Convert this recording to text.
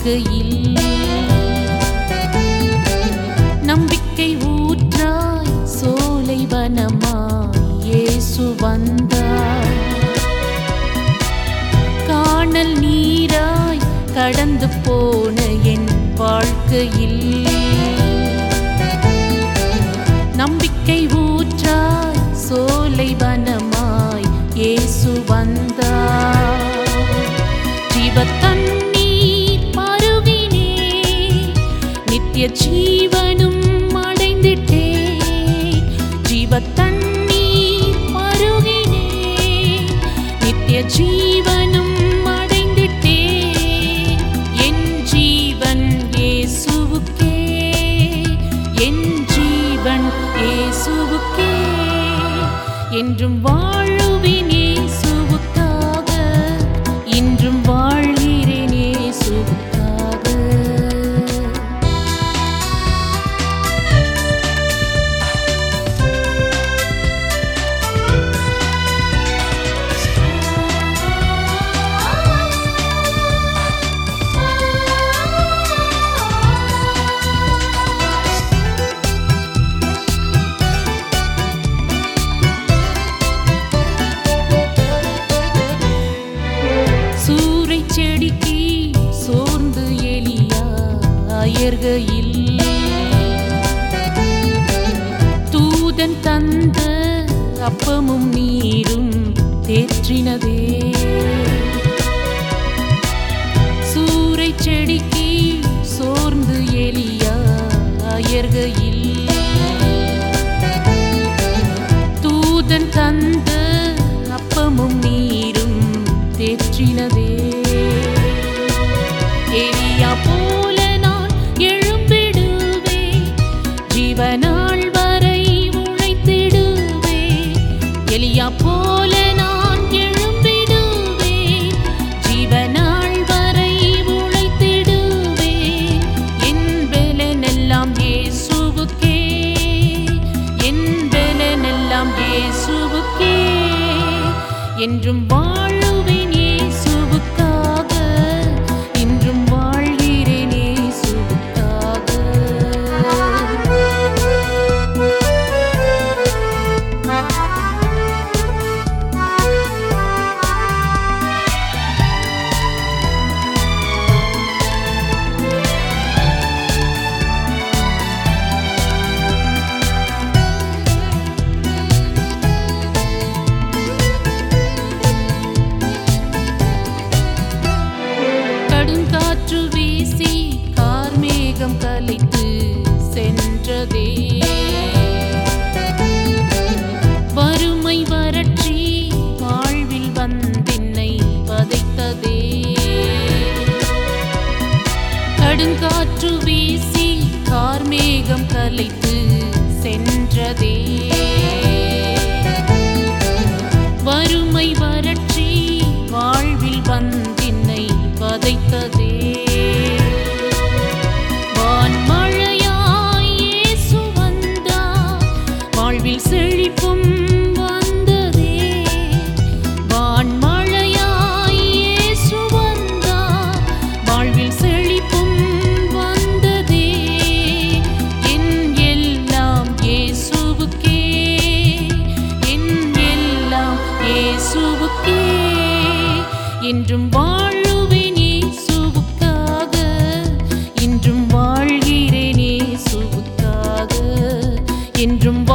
வாழ்க்கையில் நம்பிக்கை ஊற்றாய் சோலை வனமாய் இயேசு வந்தார் காணல் நீராய் கடந்து போன என் வாழ்க்கையில் நம்பிக்கை ஊற்றாய் சோலை வனமாய் இயேசு வந்தார் ஜீவ தண்ணீர் பருகினே நித்திய ஜீவனும் அடைந்திட்டே ஜீவ தண்ணீர் பருகினே நித்திய ஜீவனும் அடைந்திட்டே என் ஜீவன் இயேசுவுக்கே என் ஜீவன் இயேசுவுக்கே என்றும் வாழுவேன் இயேசுவுக்காக இன்றும் வாழ்கிறேன் இயேசுவுக்காக சூறை செடிக்கு சோர்ந்து எலியா அயர்கையில் தூதன் தந்த அப்பமும் நீரும் தேற்றினதே சூறை செடிக்கு சோர்ந்து எலியா அயர்கையில் தூதன் தந்த அப்பமும் நீரும் தேற்றினதே எலியா போல நான் எழும்பிடுவே ஜீவனாள் வரை உழைத்திடுவே எலியா போல நான் எழும்பிடுவே ஜீவனாள் வரை உழைத்திடுவே என் பெலனெல்லாம் இயேசுவுக்கே என் பெலனெல்லாம் இயேசுவுக்கே என்றும் வாழுவேன் இயேசுவுக்காக இன்றும் வாழ்கிறேன் இயேசுவுக்காக கடுங்காற்று வீசி கார்மேகம் கலைத்து சென்றதே வறுமை வறட்சி வாழ்வில் வந்தென்னை வதைத்ததே கடுங்காற்று வீசி கார்மேகம் கலைத்து சென்றதே வறுமை வறட்சி வாழ்வில் வந்தின்னை வதைத்ததே வான்மழையாய் இயேசு வந்தார், வாழ்வில் செழிப்பும் வந்ததே வான்மழையாய் இயேசு வந்தார், வாழ்வில் செழிப்பும் வந்ததே என் எல்லாம் இயேசுவுக்கே என் எல்லாம் இயேசுவுக்கே என்றும் வாழுவேன் இயேசுவுக்காக இன்றும் வாழ்கிறேன் இயேசுவுக்காக என்றும்